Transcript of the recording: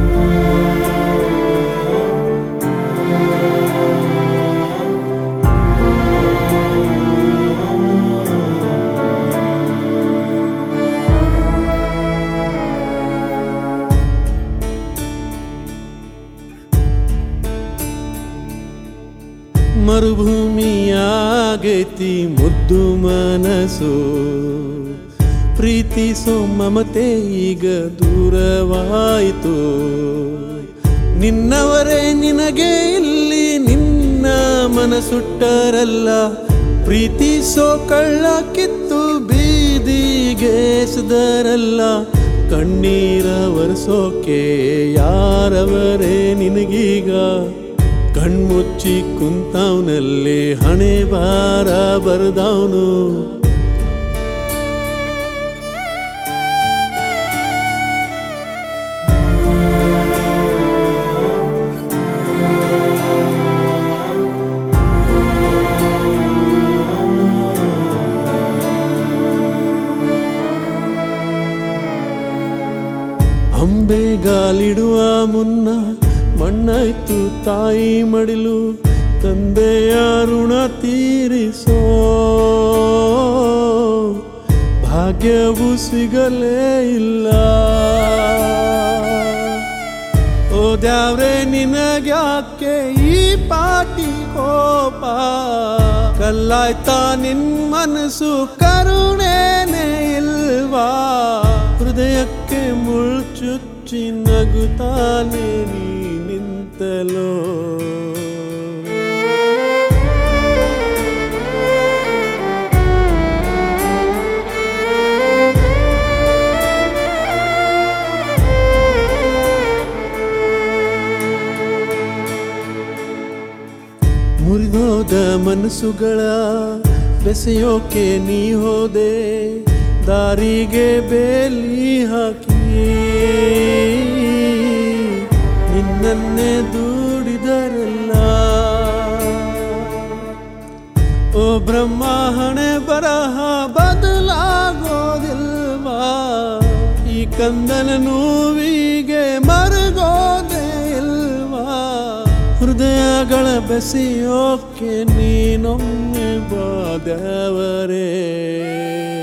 ಮರುಭೂಮಿಯಾಗೈತಿ ಮುದ್ದು ಮನಸ್ಸು ಪ್ರೀತಿಸೋ ಮಮತೆ ಈಗ ದೂರವಾಯಿತು ನಿನ್ನವರೇ ನಿನಗೆ ಇಲ್ಲಿ ನಿನ್ನ ಮನಸುಟ್ಟರಲ್ಲ ಪ್ರೀತಿಸೋ ಕಳ್ಳ ಕಿತ್ತು ಬೀದಿಗೆ ಎಸೆದರಲ್ಲ ಕಣ್ಣೀರ ಒರೆಸೋಕೆ ಯಾರವರೇ ನಿನಗೀಗ ಕಣ್ಮುಚ್ಚಿ ಕುಂತವನಲ್ಲಿ ಹಣೆ ಬಾರ ಬರ್ದವನು ಅಂಬೆಗಾಲಿಡುವ ಮುನ್ನ ಮಣ್ಣಾಯ್ತು ತಾಯಿ ಮಡಿಲು ತಂದೆಯ ಋಣ ತೀರಿಸೋ ಭಾಗ್ಯವು ಸಿಗಲೇ ಇಲ್ಲ ಓ ದ್ಯಾವ್ರೆ ನಿನಗ್ಯಾಕೆ ಈ ಪಾಟಿ ಕೋಪ ಕಲ್ಲಾಯ್ತಾ ನಿನ್ ಮನಸ್ಸು ಕರುಣೆನೇ ಇಲ್ವಾ ಹೃದಯಕ್ಕೆ ಮುಳ್ಚುಚ್ಚಿ ನಗುತ್ತಾನೆ ನೀ ನಿಂತಲೋ ಮುರಿದೋದ ಮನಸ್ಸುಗಳ ಬೆಸೆಯೋಕೆ ನೀ ಹೋದೆ ದಾರಿಗೆ ಬೇಲಿ ಹಾಕಿ ನಿನ್ನನ್ನೇ ದೂಡಿದರಲ್ಲ ಓ ಬ್ರಹ್ಮ ಹಣೆ ಬರಹ ಬದಲಾಗೋದಿಲ್ವಾ ಈ ಕಂದನ ನೋವಿಗೆ ಮರಗೋದೆ ಇಲ್ವಾ ಹೃದಯಗಳ ಬೆಸೆಯೋಕೆ ನೀನೊಮ್ಮೆ ಬಾದವರೇ